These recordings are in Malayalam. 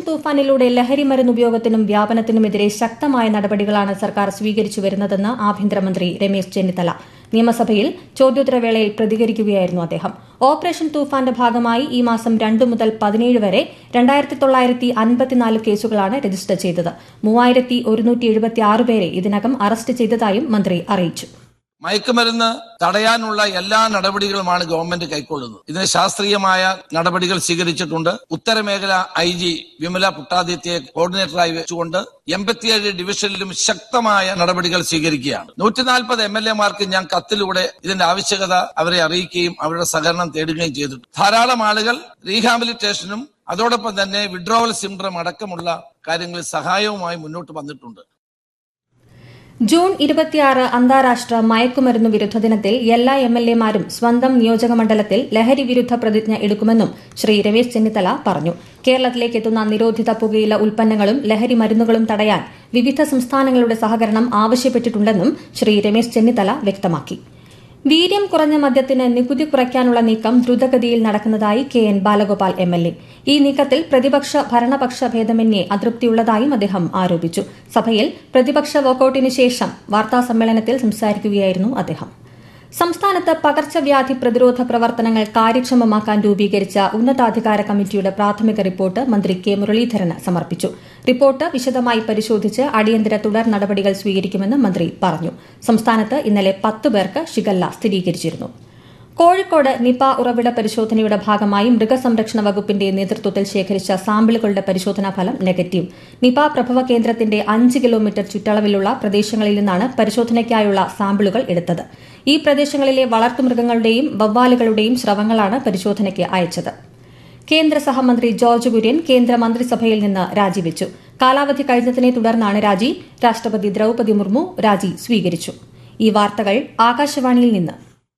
തൂഫാനിലൂടെ ലഹരി മരുന്ന് ഉപയോഗത്തിനും വ്യാപനത്തിനുമെതിരെ ശക്തമായ നടപടികളാണ് സർക്കാർ സ്വീകരിച്ചു വരുന്നതെന്ന് ആഭ്യന്തരമന്ത്രി രമേശ് ചെന്നിത്തല നിയമസഭയിൽ ചോദ്യോത്തരവേളയിൽ പ്രതികരിക്കുകയായിരുന്നു അദ്ദേഹം ഓപ്പറേഷൻ തൂഫാന്റെ ഭാഗമായി ഈ മാസം രണ്ട് മുതൽ പതിനേഴ് വരെ രണ്ടായിരത്തി തൊള്ളായിരത്തി അൻപത്തിനാല് കേസുകളാണ് രജിസ്റ്റർ ചെയ്തത് മൂവായിരത്തി ഒരുന്നൂറ്റി എഴുപത്തിയാറ് പേരെ ഇതിനകം അറസ്റ്റ് ചെയ്തതായും മന്ത്രി അറിയിച്ചു മയക്കുമരുന്ന് തടയാനുള്ള എല്ലാ നടപടികളുമാണ് ഗവൺമെന്റ് കൈക്കൊള്ളുന്നത് ഇതിന് ശാസ്ത്രീയമായ നടപടികൾ സ്വീകരിച്ചിട്ടുണ്ട് ഉത്തരമേഖല ഐ ജി വിമല പുട്ടാദിത്യയെ കോർഡിനേറ്ററായി വെച്ചുകൊണ്ട് എൺപത്തിയേഴ് ഡിവിഷനിലും ശക്തമായ നടപടികൾ സ്വീകരിക്കുകയാണ് നൂറ്റിനാൽപ്പത് എം എൽ എമാർക്ക് ഞാൻ കത്തിലൂടെ ഇതിന്റെ ആവശ്യകത അവരെ അറിയിക്കുകയും അവരുടെ സഹകരണം തേടുകയും ചെയ്തിട്ടുണ്ട് ധാരാളം ആളുകൾ റീഹാബിലിറ്റേഷനും അതോടൊപ്പം തന്നെ വിഡ്രോവൽ സിൻഡ്രം അടക്കമുള്ള കാര്യങ്ങളിൽ സഹായവുമായി മുന്നോട്ട് വന്നിട്ടുണ്ട് ജൂൺ ഇരുപത്തിയാറ് അന്താരാഷ്ട്ര മയക്കുമരുന്ന് വിരുദ്ധ ദിനത്തിൽ എല്ലാ എം എൽ എമാരും സ്വന്തം നിയോജക മണ്ഡലത്തിൽ ലഹരി വിരുദ്ധ പ്രതിജ്ഞ എടുക്കുമെന്നും ശ്രീ രമേശ് ചെന്നിത്തല പറഞ്ഞു കേരളത്തിലേക്ക് എത്തുന്ന നിരോധിത പുകയില ഉൽപ്പന്നങ്ങളും ലഹരി മരുന്നുകളും തടയാൻ വിവിധ സംസ്ഥാനങ്ങളുടെ സഹകരണം ആവശ്യപ്പെട്ടിട്ടുണ്ടെന്നും ശ്രീ രമേശ് ചെന്നിത്തല വ്യക്തമാക്കി വീര്യം കുറഞ്ഞ മദ്യത്തിന് നികുതി കുറയ്ക്കാനുള്ള നീക്കം ദ്രുതഗതിയിൽ നടക്കുന്നതായി K N Balagopal M L A ഈ നീക്കത്തിൽ പ്രതിപക്ഷ ഭരണപക്ഷ ഭേദമന്യേ അതൃപ്തിയുള്ളതായും അദ്ദേഹം ആരോപിച്ചു സഭയിൽ പ്രതിപക്ഷ വോക്കൌട്ടിന് ശേഷം വാർത്താസമ്മേളനത്തിൽ സംസാരിക്കുകയായിരുന്നു അദ്ദേഹം സംസ്ഥാനത്ത് പകർച്ചവ്യാധി പ്രതിരോധ പ്രവർത്തനങ്ങൾ കാര്യക്ഷമമാക്കാൻ രൂപീകരിച്ച ഉന്നതാധികാര കമ്മിറ്റിയുടെ പ്രാഥമിക റിപ്പോർട്ട് മന്ത്രി കെ മുരളീധരന് സമർപ്പിച്ചു റിപ്പോർട്ട് വിശദമായി പരിശോധിച്ച് അടിയന്തര തുടർ നടപടികൾ സ്വീകരിക്കുമെന്ന് മന്ത്രി പറഞ്ഞു സംസ്ഥാനത്ത് ഇന്നലെ പത്ത് പേർക്ക് ഷിഗല്ല സ്ഥിരീകരിച്ചിരുന്നു കോഴിക്കോട് നിപ ഉറവിട പരിശോധനയുടെ ഭാഗമായി മൃഗസംരക്ഷണ വകുപ്പിന്റെ നേതൃത്വത്തിൽ ശേഖരിച്ച സാമ്പിളുകളുടെ പരിശോധനാ ഫലം നെഗറ്റീവ് നിപ പ്രഭവ കേന്ദ്രത്തിന്റെ അഞ്ച് കിലോമീറ്റർ ചുറ്റളവിലുള്ള പ്രദേശങ്ങളിൽ നിന്നാണ് പരിശോധനയ്ക്കായുള്ള സാമ്പിളുകൾ എടുത്തത് ഈ പ്രദേശങ്ങളിലെ വളർത്തുമൃഗങ്ങളുടെയും വവ്വാലുകളുടെയും സ്രവങ്ങളാണ് പരിശോധനയ്ക്ക് അയച്ചത് കേന്ദ്ര സഹമന്ത്രി ജോർജ് കുര്യൻ കേന്ദ്ര മന്ത്രിസഭയിൽ നിന്ന് രാജിവെച്ചു കാലാവധി കഴിഞ്ഞതിനെ തുടർന്നാണ് രാജി രാഷ്ട്രപതി ദ്രൌപതി മുർമു രാജി സ്വീകരിച്ചു ഈ വാർത്തകൾ ആകാശവാണിയിൽ നിന്ന്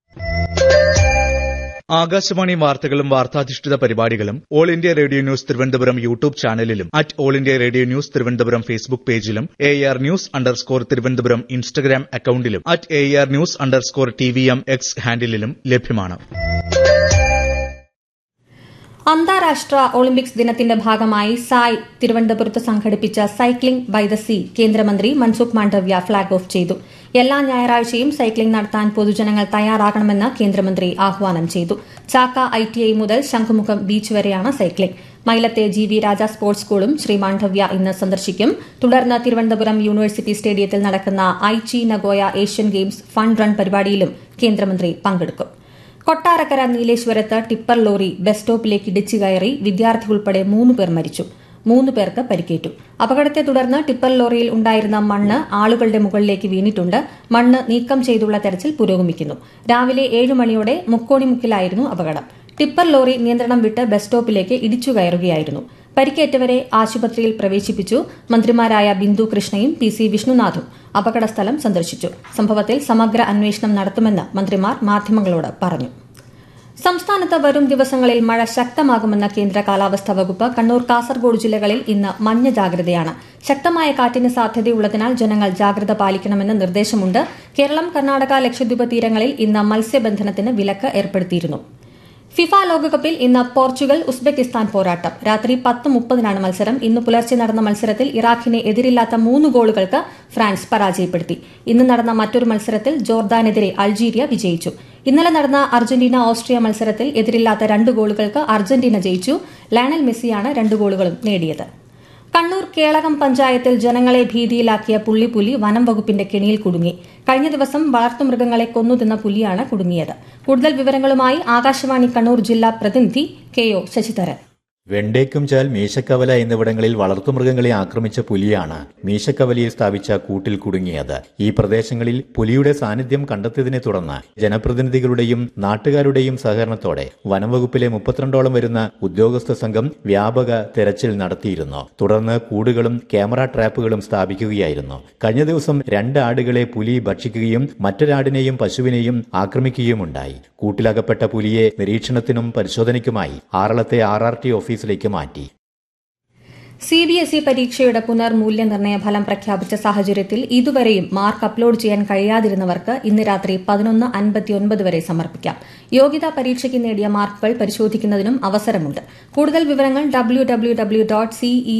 ആകാശവാണി വാർത്തകളും വാർത്താധിഷ്ഠിത പരിപാടികളും all India radio news Thiruvananthapuram YouTube ചാനലിലും at all India radio news Thiruvananthapuram Facebook പേജിലും A R news underscore Thiruvananthapuram Instagram അക്കൌണ്ടിലും at A R news underscore T V M X ഹാൻഡിലും ലഭ്യമാണ് അന്താരാഷ്ട്ര ഒളിമ്പിക്സ് ദിനത്തിന്റെ ഭാഗമായി സായ് തിരുവനന്തപുരത്ത് സംഘടിപ്പിച്ച സൈക്ലിംഗ് ബൈ ദ സീ കേന്ദ്രമന്ത്രി മൻസുഖ് മാണ്ഡവ്യ ഫ്ളാഗ് ഓഫ് ചെയ്തു എല്ലാ ഞായറാഴ്ചയും സൈക്ലിംഗ് നടത്താൻ പൊതുജനങ്ങൾ തയ്യാറാകണമെന്ന് കേന്ദ്രമന്ത്രി ആഹ്വാനം ചെയ്തു ചാക്ക ഐ ടി ഐ മുതൽ ശംഖുമുഖം ബീച്ച് വരെയാണ് സൈക്ലിംഗ് മൈലത്തെ ജി വി രാജ സ്പോർട്സ് സ്കൂളും ശ്രീ മാണ്ഡവ്യ ഇന്ന് സന്ദർശിക്കും തുടർന്ന് തിരുവനന്തപുരം യൂണിവേഴ്സിറ്റി സ്റ്റേഡിയത്തിൽ നടക്കുന്ന Aichi Nagoya Asian games fund run പരിപാടിയിലും കേന്ദ്രമന്ത്രി പങ്കെടുക്കും കൊട്ടാരക്കര നീലേശ്വരത്ത് ടിപ്പർ ലോറി ബസ് സ്റ്റോപ്പിലേക്ക് ഇടിച്ചു കയറി വിദ്യാർത്ഥി ഉൾപ്പെടെ മൂന്ന് പേർ മരിച്ചു മൂന്ന് പേർക്ക് പരിക്കേറ്റു അപകടത്തെ തുടർന്ന് ടിപ്പർ ലോറിയിൽ ഉണ്ടായിരുന്ന മണ്ണ് ആളുകളുടെ മുകളിലേക്ക് വീണിട്ടുണ്ട് മണ്ണ് നീക്കം ചെയ്തുള്ള തെരച്ചിൽ പുരോഗമിക്കുന്നു രാവിലെ ഏഴ് മണിയോടെ മുക്കോണിമുക്കിലായിരുന്നു അപകടം ടിപ്പർ ലോറി നിയന്ത്രണം വിട്ട് ബസ് സ്റ്റോപ്പിലേക്ക് ഇടിച്ചു കയറുകയായിരുന്നു പരിക്കേറ്റവരെ ആശുപത്രിയിൽ പ്രവേശിപ്പിച്ചു മന്ത്രിമാരായ ബിന്ദു കൃഷ്ണയും പി സി വിഷ്ണുനാഥും അപകടസ്ഥലം സന്ദർശിച്ചു സംഭവത്തിൽ സമഗ്ര അന്വേഷണം നടത്തുമെന്ന് മന്ത്രിമാർ മാധ്യമങ്ങളോട് പറഞ്ഞു സംസ്ഥാനത്ത് വരും ദിവസങ്ങളിൽ മഴ ശക്തമാകുമെന്ന കേന്ദ്ര കാലാവസ്ഥാ വകുപ്പ് കണ്ണൂർ കാസർഗോഡ് ജില്ലകളിൽ ഇന്ന് മഞ്ഞ ജാഗ്രതയാണ് ശക്തമായ കാറ്റിന് സാധ്യതയുള്ളതിനാൽ ജനങ്ങൾ ജാഗ്രത പാലിക്കണമെന്ന് നിർദ്ദേശമുണ്ട് കേരളം കർണാടക ലക്ഷദ്വീപ് തീരങ്ങളിൽ ഇന്ന് മത്സ്യബന്ധനത്തിന് വിലക്ക് ഏർപ്പെടുത്തിയിരുന്നു ഫിഫ ലോകകപ്പിൽ ഇന്ന് പോർച്ചുഗൽ ഉസ്ബെക്കിസ്ഥാൻ പോരാട്ടം രാത്രി പത്ത് മുപ്പതിനാണ് മത്സരം ഇന്ന് പുലർച്ചെ നടന്ന മത്സരത്തിൽ ഇറാഖിനെ എതിരില്ലാത്ത മൂന്ന് ഗോളുകൾക്ക് ഫ്രാൻസ് പരാജയപ്പെടുത്തി ഇന്ന് നടന്ന മറ്റൊരു മത്സരത്തിൽ ജോർദാനെതിരെ അൾജീരിയ വിജയിച്ചു ഇന്നലെ നടന്ന അർജന്റീന ഓസ്ട്രിയ മത്സരത്തിൽ എതിരില്ലാത്ത രണ്ട് ഗോളുകൾക്ക് അർജന്റീന ജയിച്ചു ലയണൽ മെസ്സിയാണ് രണ്ട് ഗോളുകളും നേടിയത് കണ്ണൂർ കേളകം പഞ്ചായത്തിൽ ജനങ്ങളെ ഭീതിയിലാക്കിയ പുള്ളിപ്പുലി വനം വകുപ്പിന്റെ കെണിയിൽ കുടുങ്ങി കഴിഞ്ഞ ദിവസം വളർത്തുമൃഗങ്ങളെ കൊന്നുതിന്ന പുലിയാണ് കുടുങ്ങിയത് കൂടുതൽ വിവരങ്ങളുമായി ആകാശവാണി കണ്ണൂർ ജില്ലാ പ്രതിനിധി കെ ഒ ശശിധരൻ വെണ്ടേക്കും ചാൽ മീശക്കവല എന്നിവിടങ്ങളിൽ വളർത്തുമൃഗങ്ങളെ ആക്രമിച്ച പുലിയാണ് മീശക്കവലയിൽ സ്ഥാപിച്ച കൂട്ടിൽ കുടുങ്ങിയത് ഈ പ്രദേശങ്ങളിൽ പുലിയുടെ സാന്നിധ്യം കണ്ടെത്തിയതിനെ തുടർന്ന് ജനപ്രതിനിധികളുടെയും നാട്ടുകാരുടെയും സഹകരണത്തോടെ വനംവകുപ്പിലെ മുപ്പത്തിരണ്ടോളം വരുന്ന ഉദ്യോഗസ്ഥ സംഘം വ്യാപക തെരച്ചിൽ നടത്തിയിരുന്നു തുടർന്ന് കൂടുകളും ക്യാമറ ട്രാപ്പുകളും സ്ഥാപിക്കുകയായിരുന്നു കഴിഞ്ഞ ദിവസം രണ്ട് ആടുകളെ പുലി ഭക്ഷിക്കുകയും മറ്റൊരാടിനെയും പശുവിനെയും ആക്രമിക്കുകയുമുണ്ടായി കൂട്ടിലകപ്പെട്ട പുലിയെ നിരീക്ഷണത്തിനും പരിശോധനയ്ക്കുമായി ആറളത്തെ ആർ ആർ ടി ഓഫീസിലേക്ക് മാറ്റി സി ബി എസ് ഇ പരീക്ഷയുടെ പുനർമൂല്യനിർണ്ണയ ഫലം പ്രഖ്യാപിച്ച സാഹചര്യത്തിൽ ഇതുവരെയും മാർക്ക് അപ്ലോഡ് ചെയ്യാൻ കഴിയാതിരുന്നവർക്ക് ഇന്ന് രാത്രി പതിനൊന്ന് അൻപത്തിയൊൻപത് വരെ സമർപ്പിക്കാം യോഗ്യതാ പരീക്ഷയ്ക്ക് നേടിയ മാർക്കുകൾ പരിശോധിക്കുന്നതിനും അവസരമുണ്ട് കൂടുതൽ വിവരങ്ങൾ W W W dot CE